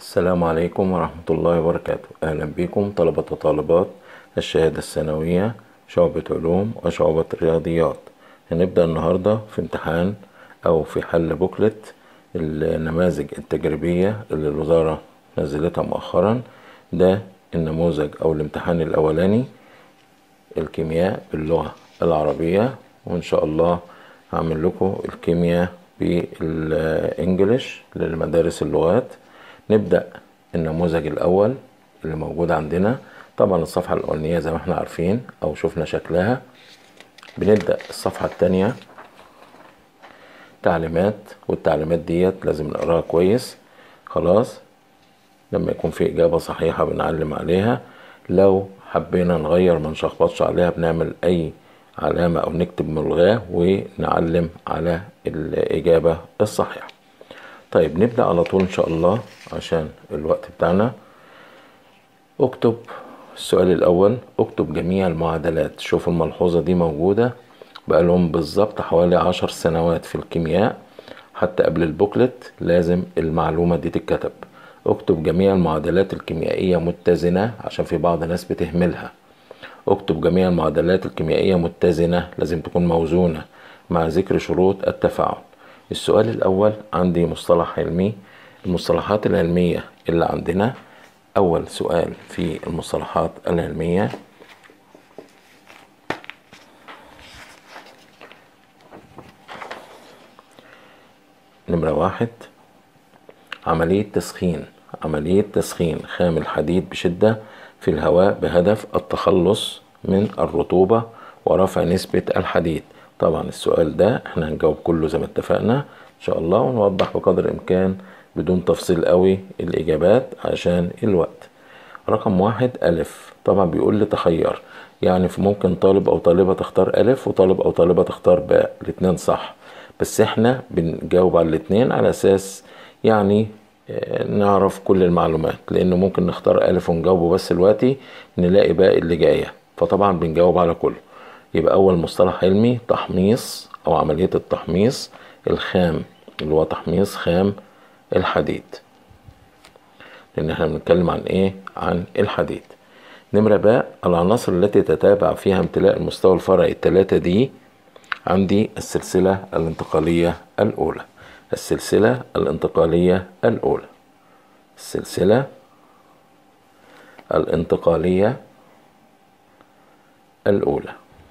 السلام عليكم ورحمة الله وبركاته أهلا بكم طلبة وطالبات الشهادة الثانوية شعبة علوم وشعبة رياضيات هنبدأ النهاردة في امتحان أو في حل بوكلت النماذج التجريبية اللي الوزارة نزلتها مؤخرا ده النموذج أو الامتحان الأولاني الكيمياء باللغة العربية وإن شاء الله هعمل لكم الكيمياء بالإنجليش لمدارس اللغات نبدأ النموذج الأول اللي موجود عندنا طبعا الصفحة الأولانية زي ما احنا عارفين أو شفنا شكلها بنبدأ الصفحة التانية تعليمات والتعليمات ديت لازم نقراها كويس خلاص لما يكون في إجابة صحيحة بنعلم عليها لو حبينا نغير ما نشخبطش عليها بنعمل أي علامة أو نكتب ملغاه ونعلم على الإجابة الصحيحة طيب نبدأ على طول إن شاء الله عشان الوقت بتاعنا اكتب السؤال الأول اكتب جميع المعادلات شوف الملحوظة دي موجودة بقالهم بالظبط حوالي عشر سنوات في الكيمياء حتى قبل البوكلت لازم المعلومة دي تتكتب اكتب جميع المعادلات الكيميائية متزنة عشان في بعض الناس بتهملها اكتب جميع المعادلات الكيميائية متزنة لازم تكون موزونة مع ذكر شروط التفاعل السؤال الأول عندي مصطلح علمي المصطلحات العلمية اللي عندنا أول سؤال في المصطلحات العلمية نمرة واحد عملية تسخين عملية تسخين خام الحديد بشدة في الهواء بهدف التخلص من الرطوبة ورفع نسبة الحديد طبعا السؤال ده احنا هنجاوب كله زي ما اتفقنا ان شاء الله ونوضح بقدر الامكان بدون تفصيل قوي الاجابات عشان الوقت رقم واحد الف طبعا بيقول لي تخير يعني في ممكن طالب او طالبة تختار الف وطالب او طالبة تختار باء الاتنين صح بس احنا بنجاوب على الاتنين على اساس يعني نعرف كل المعلومات لانه ممكن نختار الف ونجاوبه بس دلوقتي نلاقي باقي اللي جايه فطبعا بنجاوب على كله يبقى اول مصطلح علمي تحميص او عمليه التحميص الخام اللي هو تحميص خام الحديد لان احنا بنتكلم عن ايه عن الحديد نمرة باء العناصر التي تتابع فيها امتلاء المستوى الفرعي التلاتة دي عندي السلسلة الانتقالية الأولى السلسلة الانتقالية الأولى السلسلة الانتقالية الأولى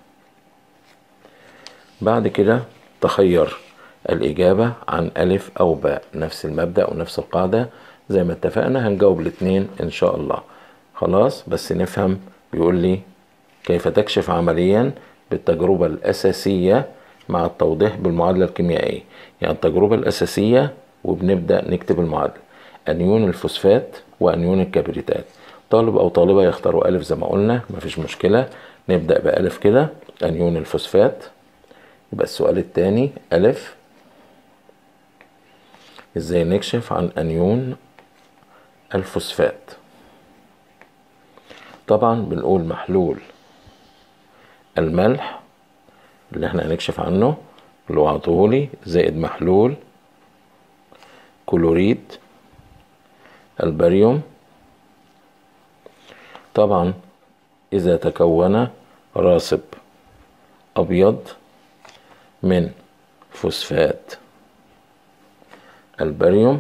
بعد كده تخير الإجابة عن ألف أو باء نفس المبدأ ونفس القاعدة زي ما اتفقنا هنجاوب الاتنين إن شاء الله خلاص بس نفهم بيقول لي كيف تكشف عمليا بالتجربة الأساسية مع التوضيح بالمعادلة الكيميائية يعني التجربة الأساسية وبنبدأ نكتب المعادلة أنيون الفوسفات وأنيون الكبريتات طالب أو طالبة يختاروا ألف زي ما قلنا مفيش مشكلة نبدأ بألف كده أنيون الفوسفات يبقى السؤال التاني ألف إزاي نكشف عن أنيون الفوسفات طبعا بنقول محلول الملح اللي احنا هنكشف عنه اللي هو عطولي زائد محلول كلوريد الباريوم طبعا إذا تكون راسب أبيض من فوسفات الباريوم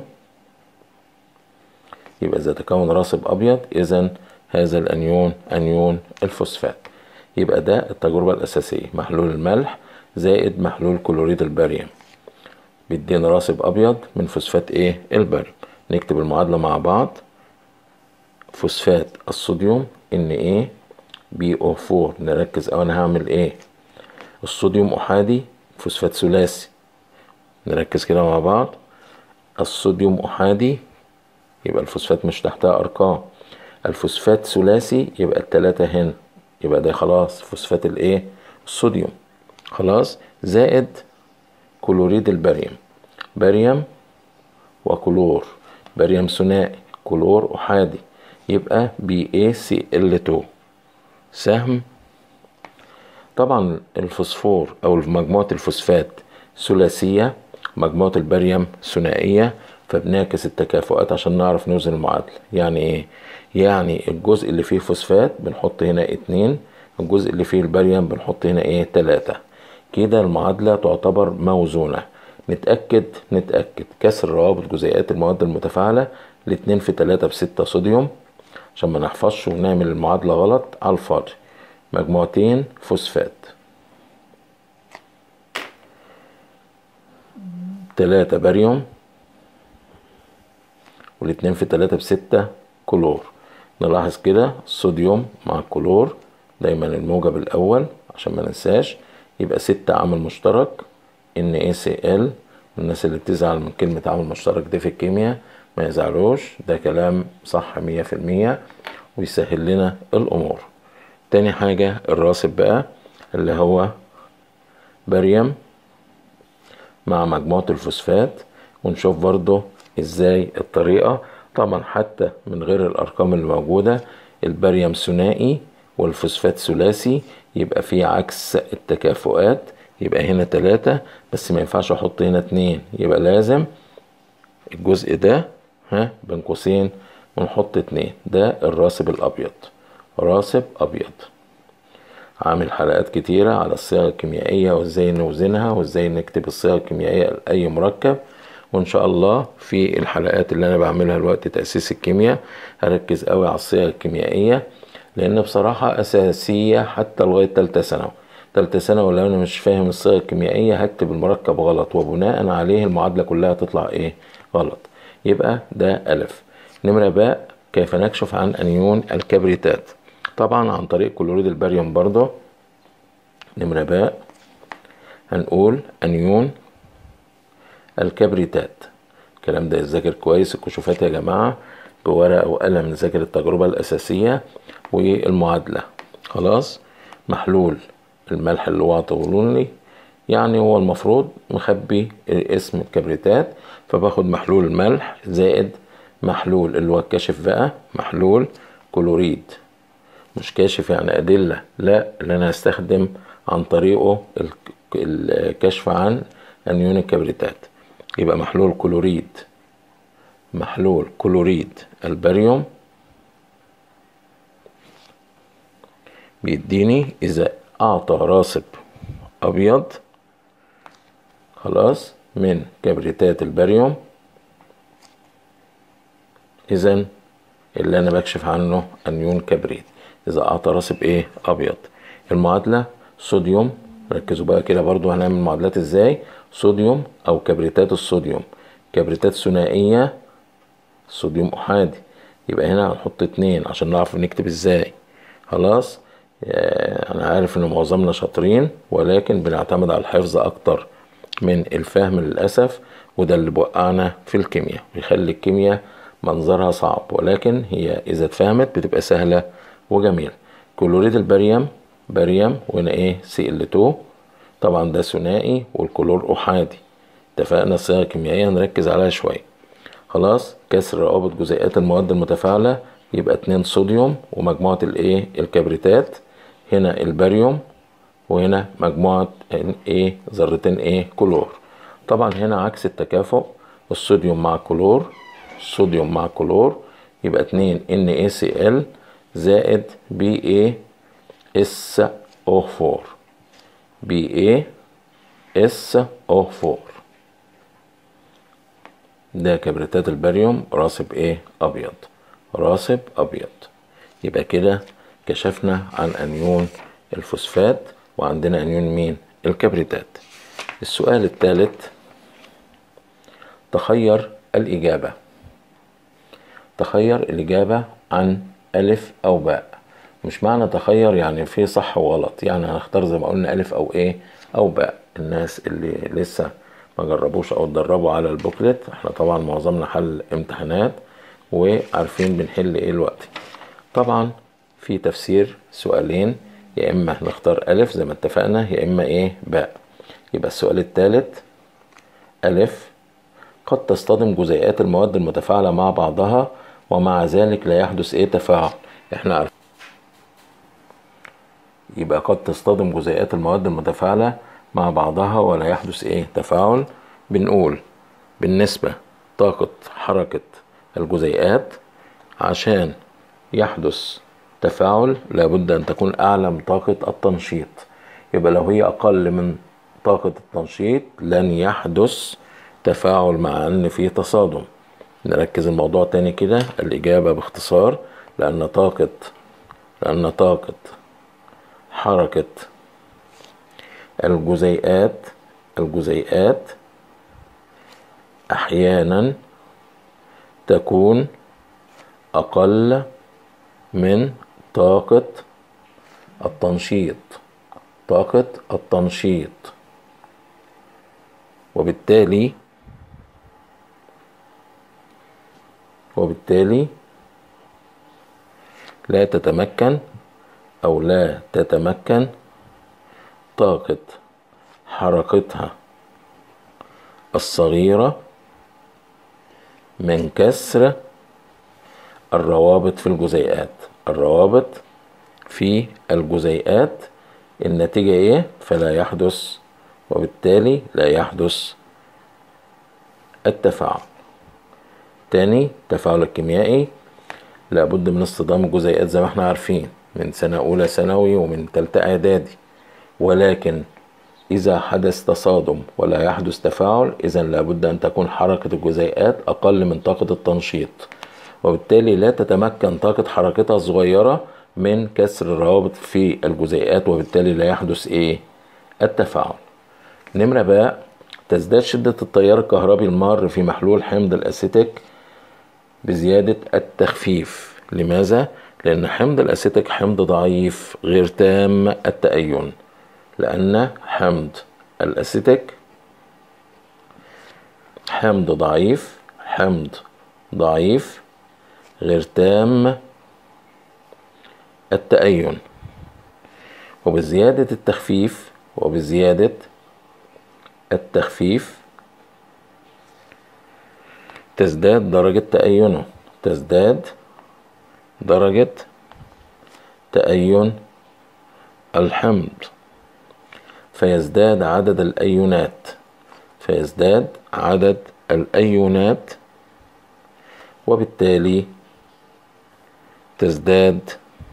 يبقى إذا تكون راسب أبيض إذا هذا الأنيون أنيون الفوسفات يبقى ده التجربة الأساسية محلول الملح زائد محلول كلوريد الباريوم بيدينا راسب أبيض من فوسفات إيه الباريوم نكتب المعادلة مع بعض فوسفات الصوديوم ان ايه بي او 4 نركز او انا هعمل ايه الصوديوم احادي فوسفات ثلاثي نركز كده مع بعض الصوديوم احادي يبقى الفوسفات مش تحتها ارقام الفوسفات ثلاثي يبقى التلاتة هنا يبقى ده خلاص فوسفات الايه الصوديوم خلاص زائد كلوريد الباريوم باريوم وكلور باريوم ثنائي كلور احادي يبقى بي اي سي ال 2 سهم طبعا الفوسفور او مجموعة الفوسفات ثلاثية مجموعة البريم ثنائية فبنعكس التكافؤات عشان نعرف نوزن المعادلة يعني ايه يعني الجزء اللي فيه فوسفات بنحط هنا اتنين الجزء اللي فيه البريم بنحط هنا ايه تلاتة كده المعادلة تعتبر موزونة نتأكد نتأكد كسر روابط جزيئات المواد المتفاعلة الاتنين في تلاتة بستة صوديوم عشان ما نحفظش ونعمل المعادلة غلط على الفاضي مجموعتين فوسفات تلاتة باريوم والاتنين في تلاتة بستة كلور نلاحظ كده الصوديوم مع الكلور دايما الموجب الأول عشان ما ننساش يبقى ستة عامل مشترك NaCl الناس اللي بتزعل من كلمة عامل مشترك دي في الكيمياء ما يزعلوش ده كلام صح مية في المية ويسهل لنا الأمور تاني حاجة الراسب بقى اللي هو باريوم مع مجموعة الفوسفات ونشوف برضو ازاي الطريقة طبعا حتى من غير الأرقام اللي موجودة الباريوم ثنائي والفوسفات ثلاثي يبقى في عكس التكافؤات يبقى هنا تلاتة بس ما ينفعش احط هنا اتنين يبقى لازم الجزء ده ها بين قوسين ونحط اتنين ده الراسب الابيض راسب ابيض عامل حلقات كتيرة على الصيغ الكيميائية وازاي نوزنها وازاي نكتب الصيغ الكيميائية لأي مركب وان شاء الله في الحلقات اللي انا بعملها الوقت تأسيس الكيمياء هركز قوي على الصيغ الكيميائية لان بصراحة اساسية حتى لغاية تالتة ثانوي تالتة ثانوي لو انا مش فاهم الصيغ الكيميائية هكتب المركب غلط وبناء عليه المعادلة كلها تطلع ايه غلط يبقى ده ألف نمرة باء كيف نكشف عن أنيون الكبريتات طبعا عن طريق كلوريد الباريوم برضه نمرة باء هنقول أنيون الكبريتات الكلام ده يتذاكر كويس الكشوفات يا جماعة بورقة وقلم نذاكر التجربة الأساسية والمعادلة خلاص محلول الملح اللي هو لي يعني هو المفروض مخبي اسم الكبريتات فباخد محلول الملح زائد محلول اللي هو الكاشف بقى محلول كلوريد مش كاشف يعني أدلة لا اللي أنا هستخدم عن طريقه الكشف عن أنيون الكبريتات يبقى محلول كلوريد محلول كلوريد الباريوم بيديني إذا أعطى راسب أبيض خلاص من كبريتات الباريوم إذا اللي أنا بكشف عنه أنيون كبريت إذا أعطى راسب إيه أبيض المعادلة صوديوم ركزوا بقى كده برضو هنعمل معادلات إزاي صوديوم أو كبريتات الصوديوم كبريتات ثنائية صوديوم أحادي يبقى هنا هنحط اتنين عشان نعرف نكتب إزاي خلاص أنا عارف إن معظمنا شاطرين ولكن بنعتمد على الحفظ أكتر من الفهم للأسف وده اللي بوقعنا في الكيمياء بيخلي الكيمياء منظرها صعب ولكن هي إذا اتفهمت بتبقى سهلة وجميلة كلوريد الباريوم باريوم وهنا ايه سي ال 2 طبعا ده ثنائي والكلور أحادي اتفقنا الصيغة الكيميائية نركز عليها شوية خلاص كسر روابط جزيئات المواد المتفاعلة يبقى اتنين صوديوم ومجموعة الايه الكبريتات هنا الباريوم وهنا مجموعة ايه ذرتين ايه كلور طبعا هنا عكس التكافؤ الصوديوم مع كلور الصوديوم مع كلور يبقى اتنين NaCl زائد BaSO4 BaSO4 ده كبريتات الباريوم راسب ايه ابيض راسب ابيض يبقى كده كشفنا عن انيون الفوسفات وعندنا انيون مين الكبريتات السؤال الثالث تخير الإجابة تخير الإجابة عن ألف أو باء مش معنى تخير يعني في صح وغلط يعني هنختار زي ما قلنا ألف أو إيه أو باء الناس اللي لسه ما جربوش أو اتدربوا على البوكلت احنا طبعا معظمنا حل امتحانات وعارفين بنحل ايه الوقت طبعا في تفسير سؤالين يا اما نختار الف زي ما اتفقنا يا اما ايه باء يبقى السؤال الثالث الف قد تصطدم جزيئات المواد المتفاعلة مع بعضها ومع ذلك لا يحدث ايه تفاعل احنا عارفين يبقى قد تصطدم جزيئات المواد المتفاعلة مع بعضها ولا يحدث ايه تفاعل بنقول بالنسبة طاقة حركة الجزيئات عشان يحدث تفاعل لابد أن تكون أعلى من طاقة التنشيط يبقى لو هي أقل من طاقة التنشيط لن يحدث تفاعل مع أن في تصادم نركز الموضوع تاني كده الإجابة باختصار لأن طاقة لأن طاقة حركة الجزيئات الجزيئات أحيانا تكون أقل من طاقة التنشيط طاقة التنشيط وبالتالي وبالتالي لا تتمكن أو لا تتمكن طاقة حركتها الصغيرة من كسر الروابط في الجزيئات الروابط في الجزيئات النتيجة ايه فلا يحدث وبالتالي لا يحدث التفاعل تاني التفاعل الكيميائي لابد من اصطدام الجزيئات زي ما احنا عارفين من سنة أولى ثانوي ومن تالتة إعدادي ولكن إذا حدث تصادم ولا يحدث تفاعل إذا لابد أن تكون حركة الجزيئات أقل من طاقة التنشيط وبالتالي لا تتمكن طاقة حركتها الصغيرة من كسر الروابط في الجزيئات وبالتالي لا يحدث إيه التفاعل نمرة باء تزداد شدة التيار الكهربي المار في محلول حمض الأسيتيك بزيادة التخفيف لماذا؟ لأن حمض الأسيتيك حمض ضعيف غير تام التأين لأن حمض الأسيتيك حمض ضعيف حمض ضعيف غير تام التأين وبزيادة التخفيف وبزيادة التخفيف تزداد درجة تأينه تزداد درجة تأين الحمض فيزداد عدد الأيونات فيزداد عدد الأيونات وبالتالي تزداد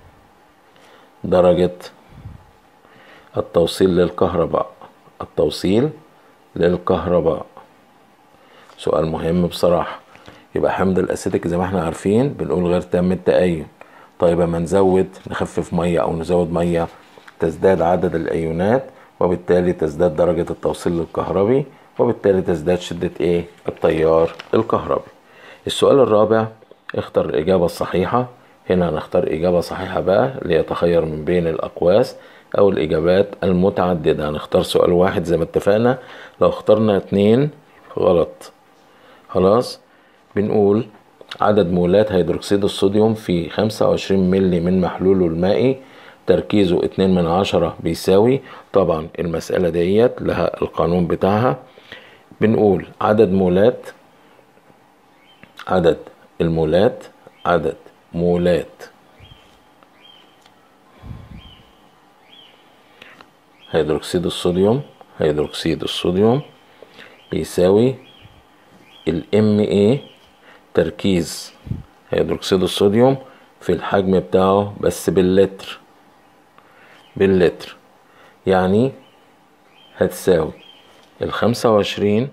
درجة التوصيل للكهرباء التوصيل للكهرباء سؤال مهم بصراحة يبقى حمض الأسيتيك زي ما احنا عارفين بنقول غير تام التأين طيب اما نزود نخفف مية أو نزود مية تزداد عدد الأيونات وبالتالي تزداد درجة التوصيل الكهربي وبالتالي تزداد شدة ايه التيار الكهربي السؤال الرابع اختر الإجابة الصحيحة هنا هنختار إجابة صحيحة بقى اللي يتخير من بين الأقواس أو الإجابات المتعددة هنختار سؤال واحد زي ما اتفقنا لو اخترنا اتنين غلط خلاص بنقول عدد مولات هيدروكسيد الصوديوم في 25 ملي من محلوله المائي تركيزه 2 من عشرة بيساوي طبعا المسألة ديت لها القانون بتاعها بنقول عدد مولات عدد المولات عدد مولات هيدروكسيد الصوديوم هيدروكسيد الصوديوم بيساوي ال MA تركيز هيدروكسيد الصوديوم في الحجم بتاعه بس باللتر باللتر يعني هتساوي الخمسة وعشرين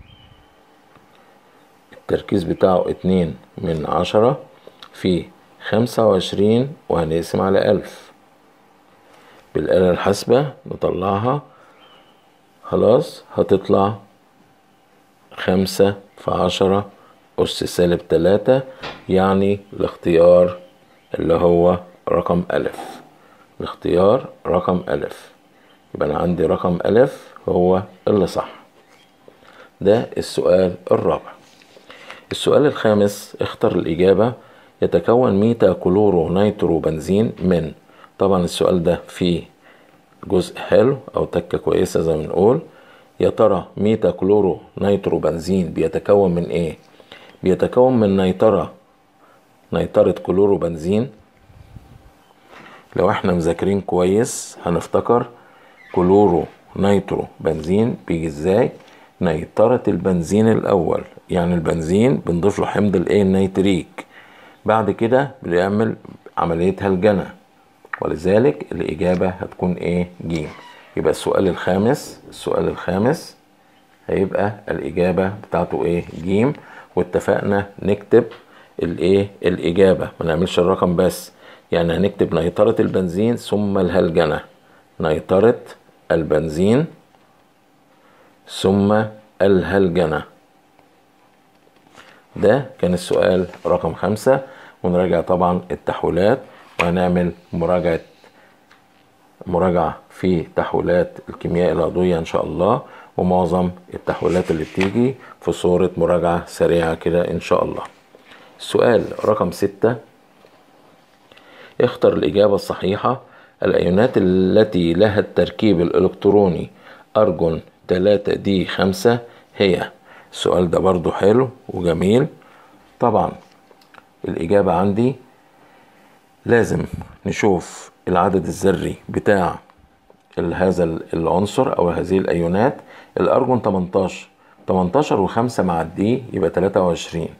التركيز بتاعه اتنين من عشرة في خمسة وعشرين وهنقسم على ألف بالآلة الحاسبة نطلعها خلاص هتطلع خمسة في عشرة أس سالب تلاتة يعني الاختيار اللي هو رقم ألف الاختيار رقم ألف يبقى أنا عندي رقم ألف هو اللي صح ده السؤال الرابع السؤال الخامس اختر الإجابة يتكون ميتا كلورو نيترو بنزين من طبعا السؤال ده فيه جزء حلو أو تكة كويسة زي ما بنقول يا ترى ميتا كلورو نيترو بنزين بيتكون من ايه بيتكون من نيترة نيترة كلورو بنزين لو احنا مذاكرين كويس هنفتكر كلورو نيترو بنزين بيجي ازاي نيترة البنزين الأول يعني البنزين بنضيف له حمض الايه النيتريك بعد كده بنعمل عملية هلجنة ولذلك الإجابة هتكون إيه جيم يبقى السؤال الخامس السؤال الخامس هيبقى الإجابة بتاعته إيه جيم واتفقنا نكتب الإيه الإجابة ما نعملش الرقم بس يعني هنكتب نيترة البنزين ثم الهلجنة نيترة البنزين ثم الهلجنة ده كان السؤال رقم خمسة ونراجع طبعا التحويلات وهنعمل مراجعة مراجعة في تحويلات الكيمياء العضوية إن شاء الله ومعظم التحويلات اللي بتيجي في صورة مراجعة سريعة كده إن شاء الله السؤال رقم ستة اختر الإجابة الصحيحة الأيونات التي لها التركيب الإلكتروني أرجون 3 دي 5 هي السؤال ده برضو حلو وجميل طبعا الإجابة عندي لازم نشوف العدد الذري بتاع هذا العنصر أو هذه الأيونات الأرجون 18 18 و5 مع الدي يبقى 23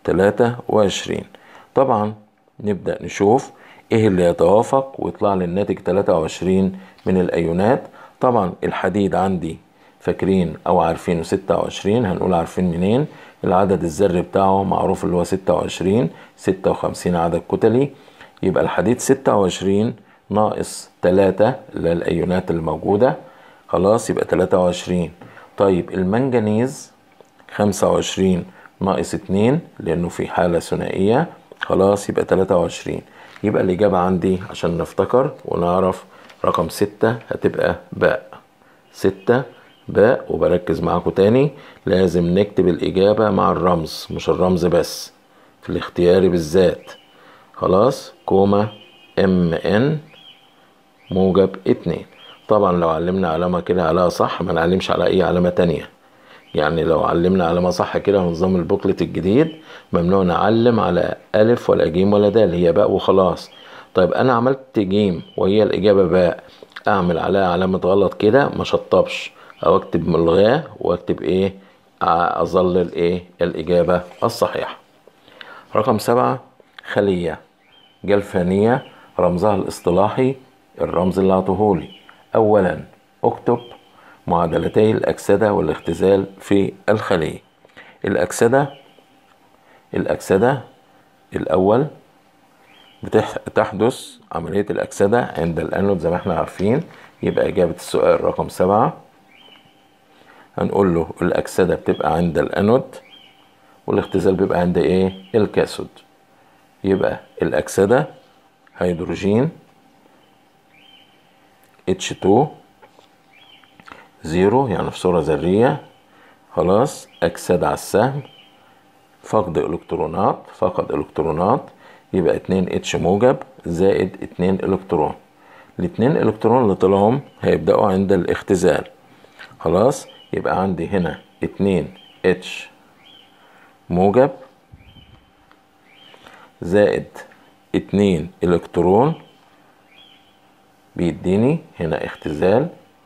23 طبعا نبدأ نشوف ايه اللي يتوافق ويطلع لي الناتج 23 من الايونات طبعا الحديد عندي فاكرين او عارفينه 26 هنقول عارفين منين العدد الذري بتاعه معروف اللي هو 26 56 عدد كتلي يبقى الحديد 26 ناقص 3 اللي هي الايونات الموجوده خلاص يبقى 23 طيب المنجنيز 25 ناقص 2 لانه في حاله ثنائيه خلاص يبقى 23 يبقى الإجابة عندي عشان نفتكر ونعرف رقم ستة هتبقى باء ستة باء وبركز معاكم تاني لازم نكتب الإجابة مع الرمز مش الرمز بس في الاختياري بالذات خلاص كوما ام ان موجب اتنين طبعا لو علمنا علامة كده عليها صح ما نعلمش على أي علامة تانية يعني لو علمنا علامة صح كده نظام البوكلت الجديد ممنوع نعلم على ألف ولا جيم ولا دال هي باء وخلاص طيب أنا عملت جيم وهي الإجابة باء أعمل عليها علامة غلط كده ما شطبش أو أكتب ملغاه وأكتب إيه أظلل إيه الإجابة الصحيحة رقم سبعة خلية جلفانية رمزها الاصطلاحي الرمز اللي عطوهولي أولا اكتب معادلتي الأكسدة والاختزال في الخلية الأكسدة الأكسدة الأول بتحدث عملية الأكسدة عند الأنود زي ما احنا عارفين يبقى إجابة السؤال رقم سبعة هنقول له الأكسدة بتبقى عند الأنود والاختزال بيبقى عند إيه الكاثود يبقى الأكسدة هيدروجين H2 زيرو يعني في صورة ذرية خلاص أكسد على السهم فقد إلكترونات فقد إلكترونات يبقى اتنين اتش موجب زائد اتنين إلكترون الاتنين إلكترون اللي طلعهم هيبدأوا عند الاختزال خلاص يبقى عندي هنا اتنين اتش موجب زائد اتنين إلكترون بيديني هنا اختزال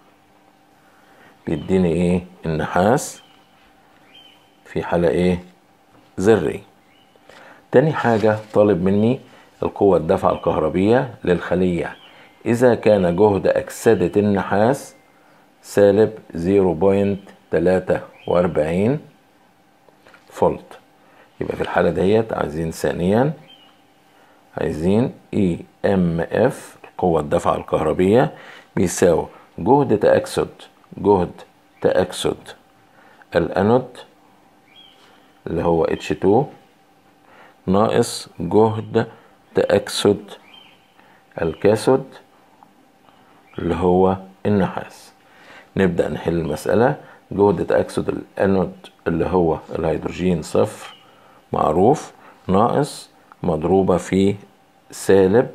بيديني ايه النحاس في حالة ايه ذري تاني حاجة طالب مني القوة الدفع الكهربية للخلية إذا كان جهد أكسدة النحاس سالب 0.43 فولت يبقى في الحالة ديت عايزين ثانيا عايزين اي ام اف قوة الدفع الكهربية بيساوي جهد تأكسد جهد تأكسد الأنود اللي هو H2 ناقص جهد تأكسد الكاثود اللي هو النحاس نبدأ نحل المسألة جهد تأكسد الأنود اللي هو الهيدروجين صفر معروف ناقص مضروبة في سالب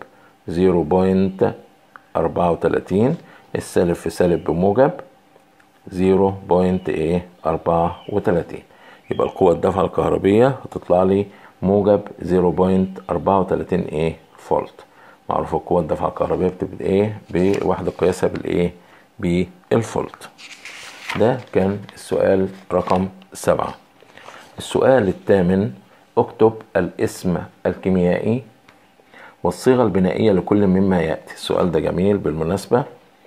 0.34 السالب في سالب بموجب 0.34 يبقى القوة الدفع الكهربية هتطلع لي موجب 0.34 ايه فولت معروف القوة الدفع الكهربية بتبقى ايه بوحدة قياسها بالايه بالفولت ده كان السؤال رقم سبعة السؤال الثامن اكتب الاسم الكيميائي والصيغة البنائية لكل مما يأتي السؤال ده جميل بالمناسبة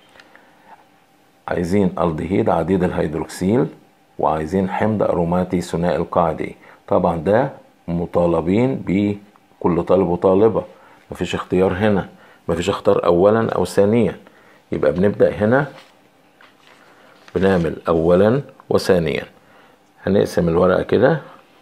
عايزين الدهيد عديد الهيدروكسيل وعايزين حمض أروماتي ثنائي القاعدي طبعا ده مطالبين بكل طالب وطالبة مفيش اختيار هنا مفيش اختار أولا أو ثانيا يبقى بنبدأ هنا بنعمل أولا وثانيا هنقسم الورقة كده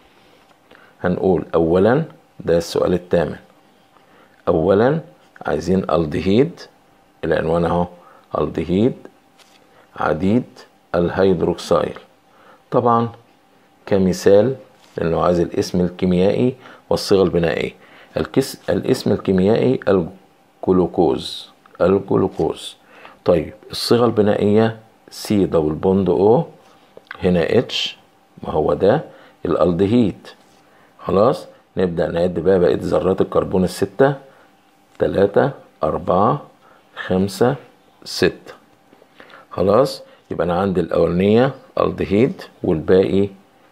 هنقول أولا ده السؤال الثامن أولا عايزين الدهيد العنوان أهو الدهيد عديد الهيدروكسيل طبعا كمثال لأنه عايز الاسم الكيميائي والصيغة البنائية الكس... الاسم الكيميائي الجلوكوز الجلوكوز طيب الصيغة البنائية سي دبل بوند او هنا اتش ما هو ده الالدهيد خلاص نبدأ نعد بقى بقية ذرات الكربون الستة تلاتة أربعة خمسة ستة خلاص يبقى أنا عندي الأولانية الدهيد والباقي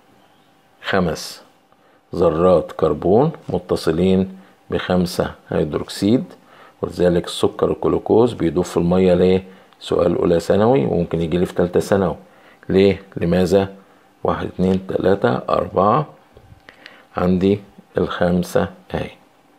خمس ذرات كربون متصلين بخمسة هيدروكسيد ولذلك السكر الجلوكوز بيدوب في المية ليه؟ سؤال أولى ثانوي وممكن يجي لي في تالتة ثانوي ليه؟ لماذا؟ واحد اتنين تلاتة أربعة عندي الخمسة أهي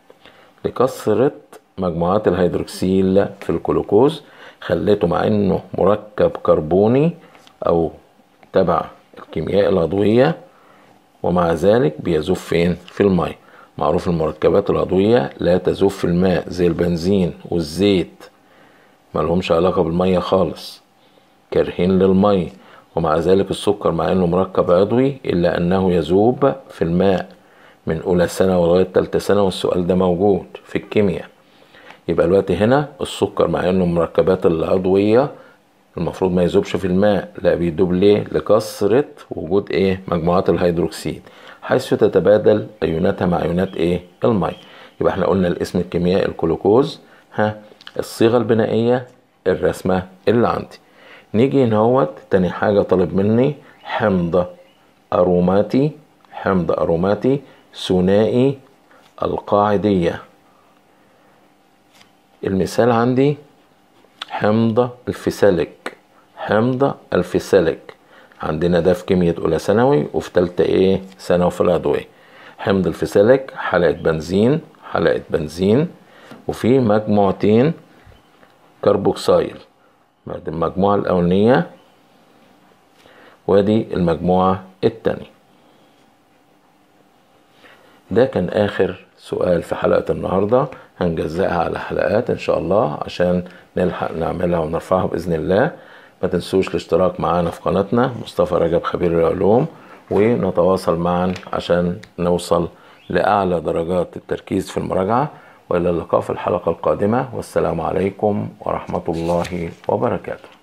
لكثرة مجموعات الهيدروكسيل في الجلوكوز خليته مع انه مركب كربوني او تبع الكيمياء العضوية ومع ذلك بيذوب فين في الماء معروف المركبات العضوية لا تذوب في الماء زي البنزين والزيت ملهمش علاقة بالمية خالص كارهين للمية ومع ذلك السكر مع انه مركب عضوي الا انه يذوب في الماء من اولى سنة لغاية تالتة سنة والسؤال ده موجود في الكيمياء يبقى الوقت هنا السكر مع انه مركبات العضوية المفروض ما يذوبش في الماء لا بيدوب ليه لكثرة وجود ايه مجموعات الهيدروكسيد حيث تتبادل ايوناتها مع ايونات ايه المي يبقى احنا قلنا الاسم الكيميائي الجلوكوز ها الصيغة البنائية الرسمة اللي عندي نيجي هنا تاني حاجة طالب مني حمض أروماتي حمض أروماتي ثنائي القاعدية المثال عندي حمض الفسالك حمض الفسالك عندنا ده في كيمياء أولى ثانوي وفي تالتة إيه ثانوي في العضوية حمض الفسالك حلقة بنزين حلقة بنزين وفي مجموعتين كربوكسيل بعد المجموعة الأولانية وادي المجموعة التانية ده كان آخر سؤال في حلقة النهاردة هنجزئها على حلقات إن شاء الله عشان نلحق نعملها ونرفعها بإذن الله ما تنسوش الاشتراك معانا في قناتنا مصطفى رجب خبير العلوم ونتواصل معا عشان نوصل لأعلى درجات التركيز في المراجعة وإلى اللقاء في الحلقة القادمة والسلام عليكم ورحمة الله وبركاته